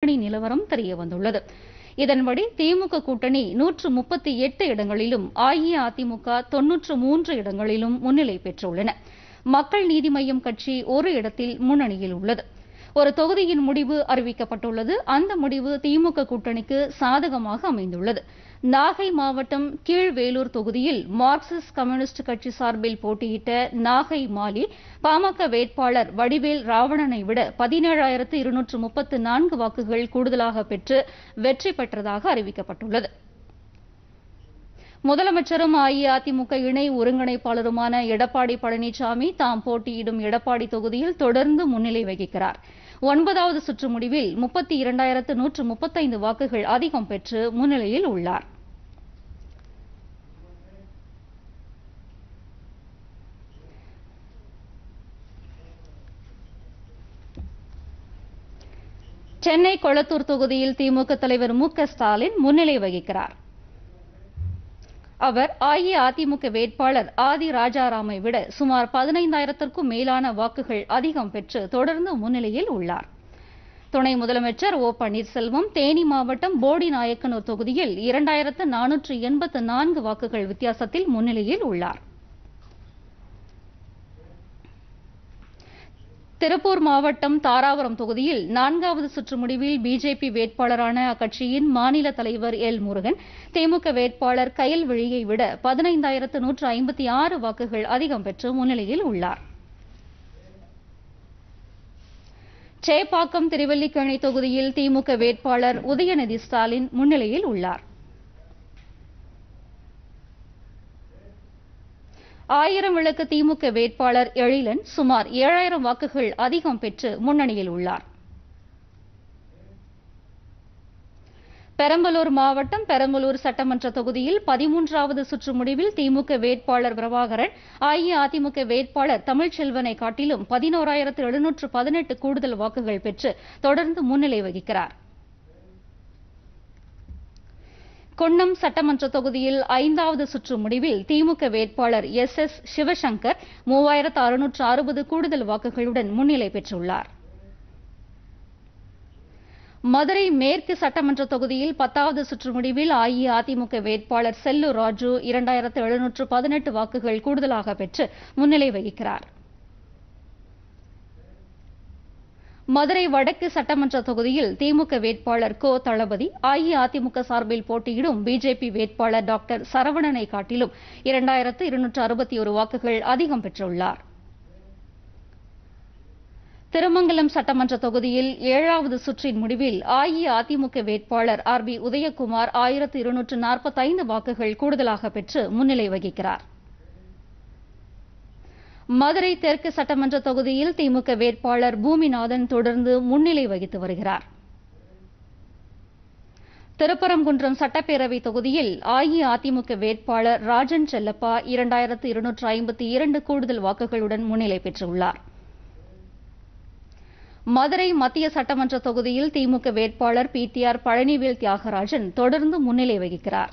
முன்னணி நிலவரம் தெரியவந்துள்ளது இதன்படி திமுக கூட்டணி நூற்று முப்பத்தி எட்டு இடங்களிலும் அஇஅதிமுக தொன்னூற்று மூன்று இடங்களிலும் முன்னிலை பெற்றுள்ளன மக்கள் நீதி மய்யம் கட்சி ஒரு இடத்தில் முன்னணியில் உள்ளது ஒரு தொகுதியின் முடிவு அறிவிக்கப்பட்டுள்ளது அந்த முடிவு திமுக கூட்டணிக்கு சாதகமாக அமைந்துள்ளது நாகை மாவட்டம் கீழ்வேலூர் தொகுதியில் மார்க்சிஸ்ட் கம்யூனிஸ்ட் கட்சி சார்பில் போட்டியிட்ட நாகை மாலி பாமக வேட்பாளர் வடிவேல் ராவணனை விட பதினேழாயிரத்து இருநூற்று முப்பத்து நான்கு வாக்குகள் கூடுதலாக பெற்று வெற்றி பெற்றதாக அறிவிக்கப்பட்டுள்ளது முதலமைச்சரும் அஇஅதிமுக இணை ஒருங்கிணைப்பாளருமான எடப்பாடி பழனிசாமி தாம் போட்டியிடும் எடப்பாடி தொகுதியில் தொடர்ந்து முன்னிலை வகிக்கிறார் ஒன்பதாவது சுற்று முடிவில் முப்பத்தி இரண்டாயிரத்து நூற்று முப்பத்தைந்து வாக்குகள் அதிகம் பெற்று முன்னிலையில் உள்ளார் சென்னை கொளத்தூர் தொகுதியில் திமுக தலைவர் மு க ஸ்டாலின் முன்னிலை வகிக்கிறார் அவர் அஇஅதிமுக வேட்பாளர் ஆதி ராஜாராமை விட சுமார் பதினைந்தாயிரத்திற்கும் மேலான வாக்குகள் அதிகம் பெற்று தொடர்ந்து முன்னிலையில் உள்ளார் துணை முதலமைச்சர் ஓ பன்னீர்செல்வம் தேனி மாவட்டம் போடி நாயக்கனூர் தொகுதியில் இரண்டாயிரத்து நானூற்று எண்பத்து நான்கு வாக்குகள் வித்தியாசத்தில் முன்னிலையில் உள்ளார் திருப்பூர் மாவட்டம் தாராபுரம் தொகுதியில் நான்காவது சுற்று முடிவில் பிஜேபி வேட்பாளரான அக்கட்சியின் மாநில தலைவர் எல் முருகன் திமுக வேட்பாளர் கயல்விழியை விட பதினைந்தாயிரத்து நூற்று ஐம்பத்தி ஆறு வாக்குகள் அதிகம் பெற்று முன்னிலையில் உள்ளார் சேப்பாக்கம் திருவல்லிக்கேணி தொகுதியில் திமுக வேட்பாளர் உதயநிதி ஸ்டாலின் முன்னிலையில் உள்ளார் ஆயிரம் விளக்கு திமுக வேட்பாளர் எழிலன் சுமார் ஏழாயிரம் வாக்குகள் அதிகம் பெற்று முன்னணியில் உள்ளார் பெரம்பலூர் மாவட்டம் பெரம்பலூர் சட்டமன்ற தொகுதியில் பதிமூன்றாவது சுற்று முடிவில் திமுக வேட்பாளர் பிரபாகரன் அஇஅதிமுக வேட்பாளர் தமிழ்ச்செல்வனை காட்டிலும் பதினோராயிரத்து எழுநூற்று பதினெட்டு கூடுதல் வாக்குகள் பெற்று தொடர்ந்து முன்னிலை வகிக்கிறார் கொன்னம் சட்டமன்ற தொகுதியில் ஐந்தாவது சுற்று முடிவில் திமுக வேட்பாளர் எஸ் எஸ் சிவசங்கர் மூவாயிரத்து அறுநூற்று அறுபது கூடுதல் வாக்குகளுடன் முன்னிலை பெற்றுள்ளார் மதுரை மேற்கு சட்டமன்ற தொகுதியில் பத்தாவது சுற்று முடிவில் அஇஅதிமுக வேட்பாளர் செல்லூர் ராஜு இரண்டாயிரத்து எழுநூற்று பதினெட்டு வாக்குகள் கூடுதலாக பெற்று முன்னிலை வகிக்கிறார் மதுரை வடக்கு சட்டமன்ற தொகுதியில் திமுக வேட்பாளர் கோ தளபதி அஇஅதிமுக சார்பில் போட்டியிடும் பிஜேபி வேட்பாளர் டாக்டர் சரவணனை காட்டிலும் இரண்டாயிரத்து இருநூற்று அறுபத்தி ஒரு வாக்குகள் அதிகம் பெற்றுள்ளார் திருமங்கலம் சட்டமன்ற தொகுதியில் ஏழாவது சுற்றின் முடிவில் அஇஅதிமுக வேட்பாளர் ஆர் பி உதயகுமார் ஆயிரத்து இருநூற்று நாற்பத்தைந்து வாக்குகள் கூடுதலாக பெற்று முன்னிலை வகிக்கிறார் மதுரை தெற்கு சட்டமன்ற தொகுதியில் திமுக வேட்பாளர் பூமிநாதன் தொடர்ந்து முன்னிலை வகித்து வருகிறார் திருப்பரங்குன்றம் சட்டப்பேரவை தொகுதியில் அஇஅதிமுக வேட்பாளர் ராஜன் செல்லப்பா இரண்டாயிரத்து இருநூற்று ஐம்பத்தி இரண்டு கூடுதல் வாக்குகளுடன் முன்னிலை பெற்றுள்ளார் மதுரை மத்திய சட்டமன்ற தொகுதியில் திமுக வேட்பாளர் பிடிஆர் பழனிவேல் தியாகராஜன் தொடர்ந்து முன்னிலை வகிக்கிறார்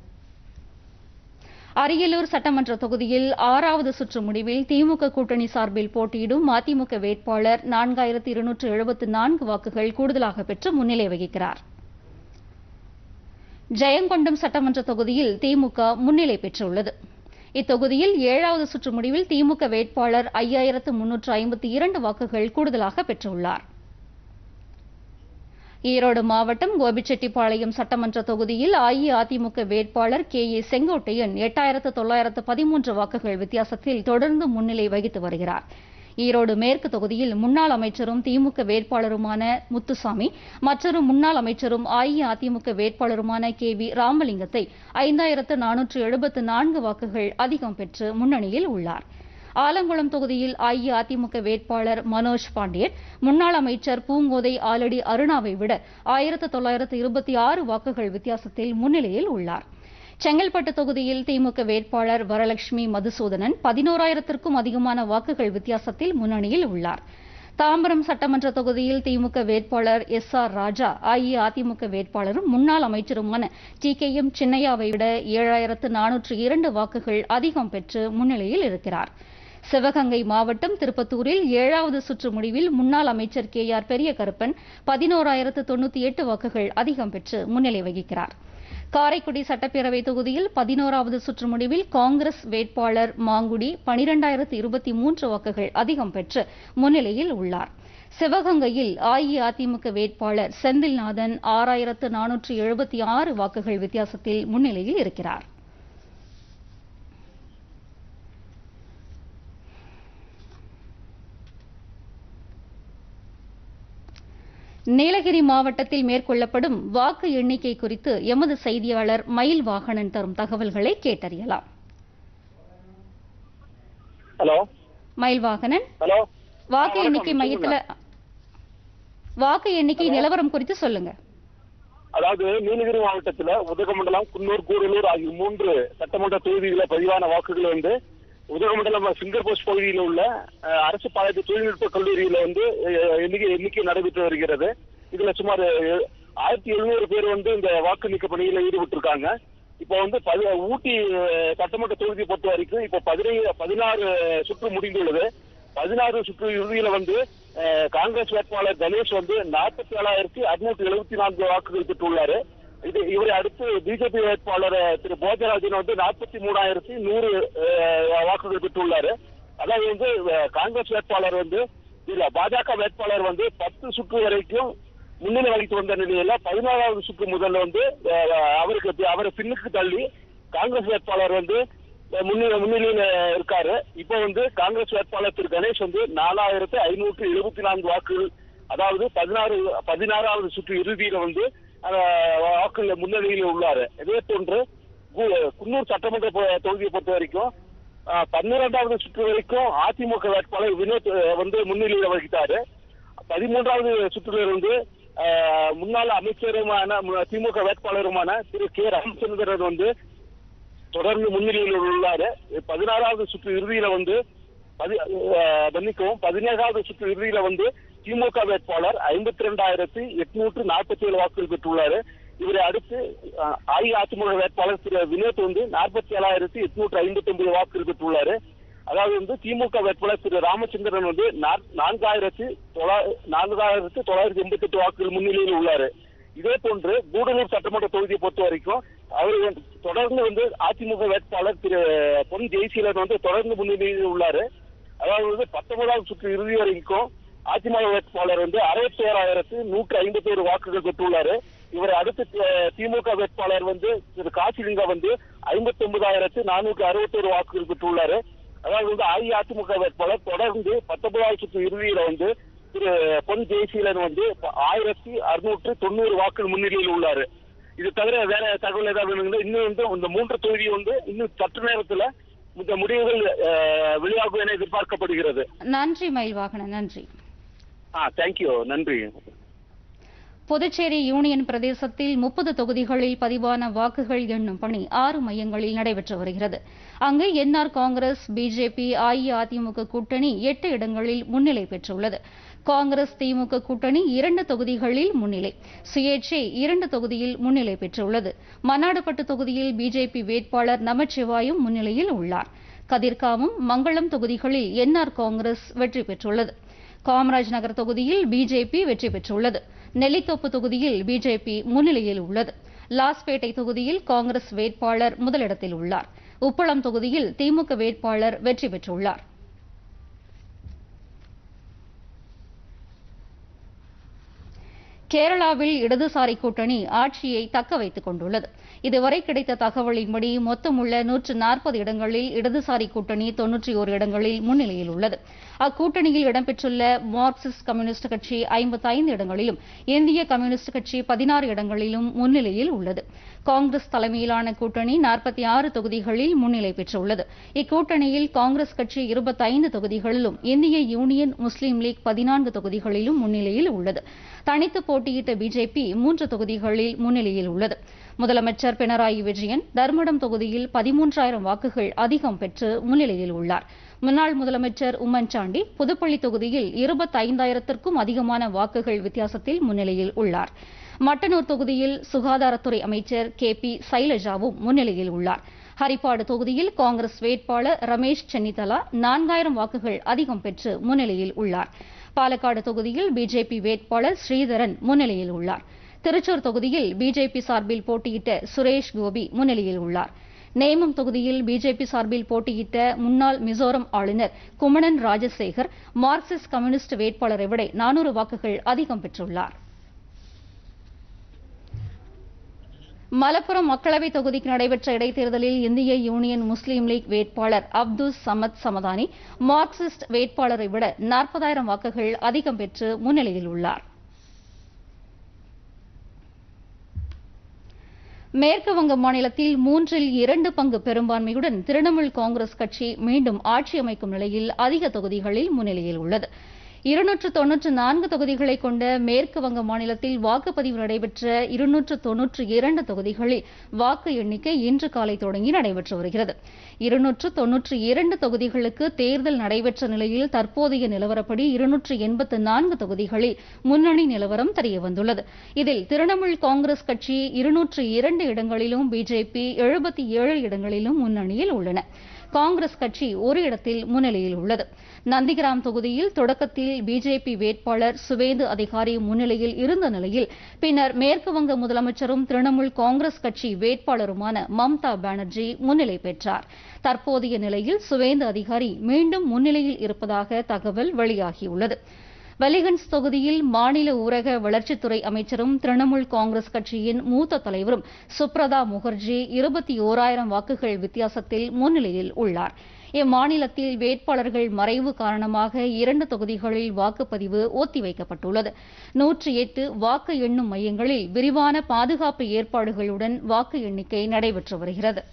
அரியலூர் சட்டமன்ற தொகுதியில் ஆறாவது சுற்று முடிவில் திமுக கூட்டணி சார்பில் போட்டியிடும் மதிமுக வேட்பாளர் நான்காயிரத்து இருநூற்று எழுபத்து நான்கு வாக்குகள் கூடுதலாக பெற்று முன்னிலை வகிக்கிறார் ஜெயங்கொண்டம் சட்டமன்ற தொகுதியில் திமுக முன்னிலை பெற்றுள்ளது இத்தொகுதியில் ஏழாவது சுற்று முடிவில் திமுக வேட்பாளர் ஐயாயிரத்து முன்னூற்று ஐம்பத்தி இரண்டு வாக்குகள் கூடுதலாக பெற்றுள்ளார் ஈரோடு மாவட்டம் கோபிச்செட்டிப்பாளையம் சட்டமன்ற தொகுதியில் அஇஅதிமுக வேட்பாளர் கே ஏ செங்கோட்டையன் எட்டாயிரத்து தொள்ளாயிரத்து பதிமூன்று வாக்குகள் வித்தியாசத்தில் தொடர்ந்து முன்னிலை வகித்து வருகிறார் ஈரோடு மேற்கு தொகுதியில் முன்னாள் அமைச்சரும் திமுக வேட்பாளருமான முத்துசாமி மற்றொரு முன்னாள் அமைச்சரும் அஇஅதிமுக வேட்பாளருமான கே வி ராமலிங்கத்தை ஐந்தாயிரத்து நானூற்று எழுபத்து நான்கு வாக்குகள் அதிகம் பெற்று முன்னணியில் உள்ளார் ஆலங்குளம் தொகுதியில் அஇஅதிமுக வேட்பாளர் மனோஜ் பாண்டியன் முன்னாள் அமைச்சர் பூங்கோதை ஆலடி அருணாவை விட ஆயிரத்து தொள்ளாயிரத்து இருபத்தி ஆறு வாக்குகள் வித்தியாசத்தில் முன்னிலையில் உள்ளார் செங்கல்பட்டு தொகுதியில் திமுக வேட்பாளர் வரலட்சுமி மதுசூதனன் பதினோராயிரத்திற்கும் அதிகமான வாக்குகள் வித்தியாசத்தில் முன்னணியில் உள்ளார் தாம்பரம் சட்டமன்ற தொகுதியில் திமுக வேட்பாளர் எஸ் ஆர் ராஜா அஇஅதிமுக வேட்பாளரும் முன்னாள் அமைச்சருமான டி கே எம் சின்னையாவை விட ஏழாயிரத்து நானூற்று இரண்டு வாக்குகள் அதிகம் பெற்று முன்னிலையில் இருக்கிறார் சிவகங்கை மாவட்டம் திருப்பத்தூரில் ஏழாவது சுற்று முடிவில் முன்னாள் அமைச்சர் கே ஆர் பெரிய கருப்பன் பதினோராயிரத்து தொண்ணூத்தி எட்டு வாக்குகள் அதிகம் பெற்று முன்னிலை வகிக்கிறார் காரைக்குடி சட்டப்பேரவை தொகுதியில் பதினோராவது சுற்று முடிவில் காங்கிரஸ் வேட்பாளர் மாங்குடி பனிரெண்டாயிரத்து இருபத்தி மூன்று வாக்குகள் அதிகம் பெற்று முன்னிலையில் உள்ளார் சிவகங்கையில் அஇஅதிமுக வேட்பாளர் செந்தில்நாதன் ஆறாயிரத்து நானூற்று எழுபத்தி ஆறு வாக்குகள் வித்தியாசத்தில் முன்னிலையில் இருக்கிறார் நீலகிரி மாவட்டத்தில் மேற்கொள்ளப்படும் வாக்கு எண்ணிக்கை குறித்து எமது செய்தியாளர் மயில் வாகனன் தரும் தகவல்களை கேட்டறியலாம் ஹலோ மயில் வாகனன் ஹலோ வாக்கு வணக்கம், எண்ணிக்கை மையத்துல வாக்கு எண்ணிக்கை நிலவரம் குறித்து சொல்லுங்க அதாவது நீலகிரி மாவட்டத்துல உதகமண்டலம் குன்னூர் கூடலூர் ஆகிய மூன்று சட்டமன்ற தொகுதிகளில் பதிவான வாக்குகள் வந்து உதகமண்டலம் சிங்கர் போஸ்ட் பகுதியில் உள்ள அஹ், அரசு பாளையத்து தொழில்நுட்ப கல்லூரியில வந்து அஹ், எண்ணிக்கை எண்ணிக்கை நடைபெற்று வருகிறது இதுல சுமார் அஹ், ஆயிரத்தி எழுநூறு பேர் வந்து இந்த வாக்கு நீக்க பணியில ஈடுபட்டு இருக்காங்க இப்போ வந்து பதி- ஊட்டி அஹ், சட்டமன்ற தொகுதியை பொறுத்த வரைக்கும் இப்போ பதினைந்து பதினாறு சுற்று முடிந்துள்ளது பதினாறு சுற்று இறுதியில வந்து அஹ், காங்கிரஸ் வேட்பாளர் கணேஷ் வந்து நாற்பத்தி ஏழாயிரத்தி அறுநூத்தி எழுபத்தி நான்கு வாக்குகள் பெற்றுள்ளாரு இது இவரை அடுத்து பிஜேபி வேட்பாளர் அஹ், திரு போஜராஜன் வந்து நாற்பத்தி மூணாயிரத்தி நூறு அஹ், வாக்குகள் பெற்றுள்ளாரு அதாவது வந்து அஹ், காங்கிரஸ் வேட்பாளர் வந்து இல்ல பாஜக வேட்பாளர் வந்து பத்து சுற்று வரைக்கும் முன்னிலை வகித்து வந்த நிலையில பதினாறாவது சுற்று முதல்ல வந்து அஹ், அவருக்கு அவரை பின்னுக்கு தள்ளி காங்கிரஸ் வேட்பாளர் வந்து அஹ், முன்னிலை முன்னிலையில இருக்காரு இப்போ வந்து காங்கிரஸ் வேட்பாளர் திரு கணேஷ் வந்து நாலாயிரத்து ஐநூற்று எழுபத்தி நான்கு வாக்குகள் அதாவது பதினாறு பதினாறாவது சுற்று இறுதியில வந்து அஹ், வாக்குகள் முன்னிலையில் உள்ளாரு இதே போன்று கு- குன்னூர் சட்டமன்ற பொ- தொகுதியை பொறுத்த வரைக்கும் அஹ், பன்னிரெண்டாவது சுற்று வரைக்கும் அதிமுக வேட்பாளர் வினோத் அஹ், வந்து முன்னிலையில் வகித்தாரு பதிமூன்றாவது சுற்றிலிருந்து அஹ், முன்னாள் அமைச்சருமான மு- திமுக வேட்பாளருமான திரு கே ராமச்சந்திரன் வந்து தொடர்ந்து முன்னிலையில் உள்ளாரு பதினாறாவது சுற்று இறுதியில வந்து பதி அஹ், மன்னிக்கவும் பதினேழாவது சுற்று இறுதியில வந்து திமுக வேட்பாளர் ஐம்பத்தி ரெண்டாயிரத்தி எட்நூற்று நாற்பத்தி ஏழு வாக்குகள் பெற்றுள்ளாரு இவரை அடுத்து அஹ், அஇஅதிமுக வேட்பாளர் திரு வினோத் வந்து நாற்பத்தி ஏழாயிரத்தி எட்நூற்று ஐம்பத்தி ஒன்பது வாக்குகள் பெற்றுள்ளாரு அதாவது வந்து திமுக வேட்பாளர் திரு ராமச்சந்திரன் வந்து நாற்- நான்காயிரத்தி தொள்ளா- நான்காயிரத்தி தொள்ளாயிரத்தி எண்பத்தி எட்டு வாக்குகள் முன்னிலையில் உள்ளாரு இதே போன்று கூடலூர் சட்டமன்ற தொகுதியை பொறுத்த வரைக்கும் அவர் வந்து தொடர்ந்து வந்து அதிமுக வேட்பாளர் திரு பொன் ஜெயசீலன் வந்து தொடர்ந்து முன்னிலையில் உள்ளாரு அதாவது வந்து பத்தொன்பதாவது சுற்று இறுதி வரைக்கும் அதிமுக வேட்பாளர் வந்து அறுபத்தி ஓராயிரத்து நூற்று ஐம்பத்தி ஒரு வாக்குகள் பெற்றுள்ளாரு இவரை அடுத்து அஹ், திமுக வேட்பாளர் வந்து திரு காசிலிங்கம் வந்து ஐம்பத்தி ஒன்பதாயிரத்து நானூற்று அறுபத்தி ஒரு வாக்குகள் பெற்றுள்ளாரு அதாவது வந்து அஇஅதிமுக வேட்பாளர் தொடர்ந்து பத்தொன்பதாவது சுற்று இறுதியில வந்து திரு பொன் ஜெயசீலன் வந்து ஆயிரத்தி அறுநூற்று தொண்ணூறு வாக்குகள் முன்னிலையில் உள்ளாரு இது தவிர வேற தகவல் ஏதாவது வேணுங்களா இன்னும் வந்து இந்த மூன்று தொகுதி வந்து இன்னும் சற்று நேரத்துல இந்த முடிவுகள் அஹ், வெளியாகும் என எதிர்பார்க்கப்படுகிறது நன்றி மயில் வாகனன் நன்றி ஆ தேங்க்யூ நன்றி புதுச்சேரி யூனியன் பிரதேசத்தில் முப்பது தொகுதிகளில் பதிவான வாக்குகள் எண்ணும் பணி ஆறு மையங்களில் நடைபெற்று வருகிறது அங்கு என்ஆர் காங்கிரஸ் பிஜேபி அஇஅதிமுக கூட்டணி எட்டு இடங்களில் முன்னிலை பெற்றுள்ளது காங்கிரஸ் திமுக கூட்டணி இரண்டு தொகுதிகளில் முன்னிலை சுயேட்சை இரண்டு தொகுதியில் முன்னிலை பெற்றுள்ளது மன்னாடுபட்டு தொகுதியில் பிஜேபி வேட்பாளர் நமச்சிவாயும் முன்னிலையில் உள்ளார் கதிர்காமம் மங்களம் தொகுதிகளில் என்ஆர் காங்கிரஸ் வெற்றி பெற்றுள்ளது காமராஜ் நகர் தொகுதியில் பிஜேபி வெற்றி பெற்றுள்ளது நெல்லித்தோப்பு தொகுதியில் பிஜேபி முன்னிலையில் உள்ளது லாஸ்பேட்டை தொகுதியில் காங்கிரஸ் வேட்பாளர் முதலிடத்தில் உள்ளார் உப்பளம் தொகுதியில் திமுக வேட்பாளர் வெற்றி பெற்றுள்ளார் கேரளாவில் இடதுசாரி கூட்டணி ஆட்சியை தக்க வைத்துக் கொண்டுள்ளது இதுவரை கிடைத்த தகவலின்படி மொத்தமுள்ள நூற்று நாற்பது இடங்களில் இடதுசாரி கூட்டணி தொன்னூற்றி ஒரு இடங்களில் முன்னிலையில் உள்ளது அக்கூட்டணியில் இடம்பெற்றுள்ள மார்க்சிஸ்ட் கம்யூனிஸ்ட் கட்சி ஐம்பத்தைந்து இடங்களிலும் இந்திய கம்யூனிஸ்ட் கட்சி பதினாறு இடங்களிலும் முன்னிலையில் உள்ளது காங்கிரஸ் தலைமையிலான கூட்டணி நாற்பத்தி ஆறு தொகுதிகளில் முன்னிலை பெற்றுள்ளது இக்கூட்டணியில் காங்கிரஸ் கட்சி இருபத்தைந்து தொகுதிகளிலும் இந்திய யூனியன் முஸ்லீம் லீக் பதினான்கு தொகுதிகளிலும் முன்னிலையில் உள்ளது தனித்து போட்டியிட்ட பிஜேபி மூன்று தொகுதிகளில் முன்னிலையில் உள்ளது முதலமைச்சர் பினராயி விஜயன் தர்மடம் தொகுதியில் பதிமூன்றாயிரம் வாக்குகள் அதிகம் பெற்று முன்னிலையில் உள்ளார் முன்னாள் முதலமைச்சர் உம்மன் சாண்டி புதுப்பள்ளி தொகுதியில் இருபத்தைந்தாயிரத்திற்கும் அதிகமான வாக்குகள் வித்தியாசத்தில் முன்னிலையில் உள்ளார் மட்டனூர் தொகுதியில் சுகாதாரத்துறை அமைச்சர் கே பி சைலஜாவும் முன்னிலையில் உள்ளார் ஹரிப்பாடு தொகுதியில் காங்கிரஸ் வேட்பாளர் ரமேஷ் சென்னிதலா நான்காயிரம் வாக்குகள் அதிகம் பெற்று முன்னிலையில் உள்ளார் பாலக்காடு தொகுதியில் பிஜேபி வேட்பாளர் ஸ்ரீதரன் முன்னிலையில் உள்ளார் திருச்சூர் தொகுதியில் பிஜேபி சார்பில் போட்டியிட்ட சுரேஷ் கோபி முன்னிலையில் உள்ளார் நேமம் தொகுதியில் பிஜேபி சார்பில் போட்டியிட்ட முன்னாள் மிசோரம் ஆளுநர் குமணன் ராஜசேகர் மார்க்சிஸ்ட் கம்யூனிஸ்ட் வேட்பாளரை விட நானூறு வாக்குகள் அதிகம் பெற்றுள்ளார் மலப்புரம் மக்களவைத் தொகுதிக்கு நடைபெற்ற இடைத்தேர்தலில் இந்திய யூனியன் முஸ்லீம் லீக் வேட்பாளர் அப்துல் சமத் சமதானி மார்க்சிஸ்ட் வேட்பாளரை விட நாற்பதாயிரம் வாக்குகள் அதிகம் பெற்று முன்னிலையில் உள்ளார் மேற்கு வங்க மாநிலத்தில் மூன்றில் இரண்டு பங்கு பெரும்பான்மையுடன் திரிணாமுல் காங்கிரஸ் கட்சி மீண்டும் ஆட்சி அமைக்கும் நிலையில் அதிக தொகுதிகளில் முன்னிலையில் உள்ளது இருநூற்று தொன்னூற்று நான்கு தொகுதிகளை கொண்ட மேற்கு வங்க மாநிலத்தில் வாக்குப்பதிவு நடைபெற்ற இருநூற்று தொன்னூற்று இரண்டு தொகுதிகளில் வாக்கு எண்ணிக்கை இன்று காலை தொடங்கி நடைபெற்று வருகிறது இருநூற்று தொன்னூற்று இரண்டு தொகுதிகளுக்கு தேர்தல் நடைபெற்ற நிலையில் தற்போதைய நிலவரப்படி இருநூற்று எண்பத்து நான்கு தொகுதிகளில் முன்னணி நிலவரம் தெரியவந்துள்ளது இதில் திரிணாமுல் காங்கிரஸ் கட்சி இருநூற்று இரண்டு இடங்களிலும் பிஜேபி எழுபத்தி ஏழு இடங்களிலும் முன்னணியில் உள்ளன காங்கிரஸ் கட்சி ஒரு இடத்தில் முன்னிலையில் உள்ளது நந்திகிராம் தொகுதியில் தொடக்கத்தில் பிஜேபி வேட்பாளர் சுவேந்து அதிகாரி முன்னிலையில் இருந்த நிலையில் பின்னர் மேற்குவங்க முதலமைச்சரும் திரிணாமுல் காங்கிரஸ் கட்சி வேட்பாளருமான மம்தா பானர்ஜி முன்னிலை பெற்றார் தற்போதைய நிலையில் சுவேந்து அதிகாரி மீண்டும் முன்னிலையில் இருப்பதாக தகவல் வெளியாகியுள்ளது வலிகன்ஸ் தொகுதியில் மாநில ஊரக வளர்ச்சித்துறை அமைச்சரும் திரிணாமுல் காங்கிரஸ் கட்சியின் மூத்த தலைவரும் சுப்ரதா முகர்ஜி இருபத்தி ஓராயிரம் வாக்குகள் வித்தியாசத்தில் முன்னிலையில் உள்ளார் இம்மாநிலத்தில் வேட்பாளர்கள் மறைவு காரணமாக இரண்டு தொகுதிகளில் வாக்குப்பதிவு ஒத்திவைக்கப்பட்டுள்ளது நூற்றி எட்டு வாக்கு எண்ணும் மையங்களில் விரிவான பாதுகாப்பு ஏற்பாடுகளுடன் வாக்கு எண்ணிக்கை நடைபெற்று வருகிறது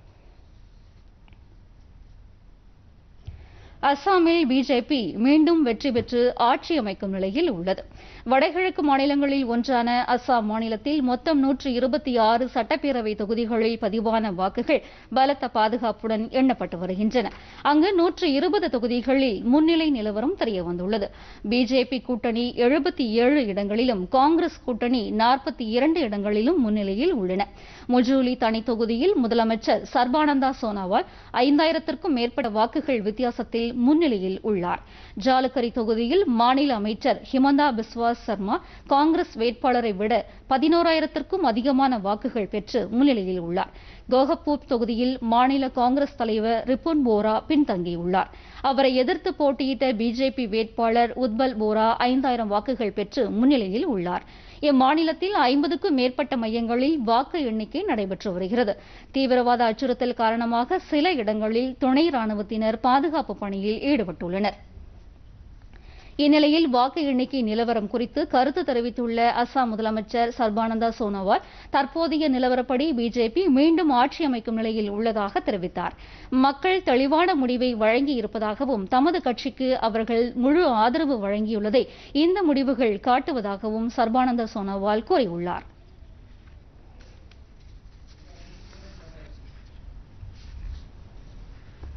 அஸ்ஸாமில் பிஜேபி மீண்டும் வெற்றி பெற்று ஆட்சி அமைக்கும் நிலையில் உள்ளது வடகிழக்கு மாநிலங்களில் ஒன்றான அஸ்ஸாம் மாநிலத்தில் மொத்தம் நூற்று இருபத்தி ஆறு சட்டப்பேரவை தொகுதிகளில் பதிவான வாக்குகள் பலத்த பாதுகாப்புடன் எண்ணப்பட்டு வருகின்றன அங்கு நூற்று இருபது தொகுதிகளில் முன்னிலை நிலவரம் தெரியவந்துள்ளது பிஜேபி கூட்டணி எழுபத்தி ஏழு இடங்களிலும் காங்கிரஸ் கூட்டணி நாற்பத்தி இரண்டு இடங்களிலும் முன்னிலையில் உள்ளன முஜூலி தனி தொகுதியில் முதலமைச்சர் சர்பானந்தா சோனாவால் ஐந்தாயிரத்திற்கும் மேற்பட்ட வாக்குகள் வித்தியாசத்தில் முன்னிலையில் உள்ளார் ஜாலக்கரி தொகுதியில் மாநில அமைச்சர் ஹிமந்தா பிஸ்வாஸ் சர்மா காங்கிரஸ் வேட்பாளரை விட பதினோராயிரத்திற்கும் அதிகமான வாக்குகள் பெற்று முன்னிலையில் உள்ளார் கோஹப்பூர் தொகுதியில் மாநில காங்கிரஸ் தலைவர் ரிப்புன் போரா பின்தங்கியுள்ளார் அவரை எதிர்த்து போட்டியிட்ட பிஜேபி வேட்பாளர் உத்பல் போரா ஐந்தாயிரம் வாக்குகள் பெற்று முன்னிலையில் உள்ளார் இம்மாநிலத்தில் ஐம்பதுக்கும் மேற்பட்ட மையங்களில் வாக்கு எண்ணிக்கை நடைபெற்று வருகிறது தீவிரவாத அச்சுறுத்தல் காரணமாக சில இடங்களில் துணை ராணுவத்தினர் பாதுகாப்பு பணியில் ஈடுபட்டுள்ளனர் இந்நிலையில் வாக்கு எண்ணிக்கை நிலவரம் குறித்து கருத்து தெரிவித்துள்ள அஸ்ஸாம் முதலமைச்சர் சர்பானந்தா சோனோவால் தற்போதைய நிலவரப்படி பிஜேபி மீண்டும் ஆட்சி அமைக்கும் நிலையில் உள்ளதாக தெரிவித்தார் மக்கள் தெளிவான முடிவை வழங்கியிருப்பதாகவும் தமது கட்சிக்கு அவர்கள் முழு ஆதரவு வழங்கியுள்ளதை இந்த முடிவுகள் காட்டுவதாகவும் சர்பானந்த சோனோவால் கூறியுள்ளார்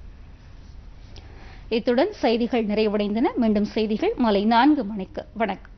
இத்துடன் செய்திகள் நிறைவடைந்தன மீண்டும் செய்திகள் மாலை நான்கு மணிக்கு வணக்கம்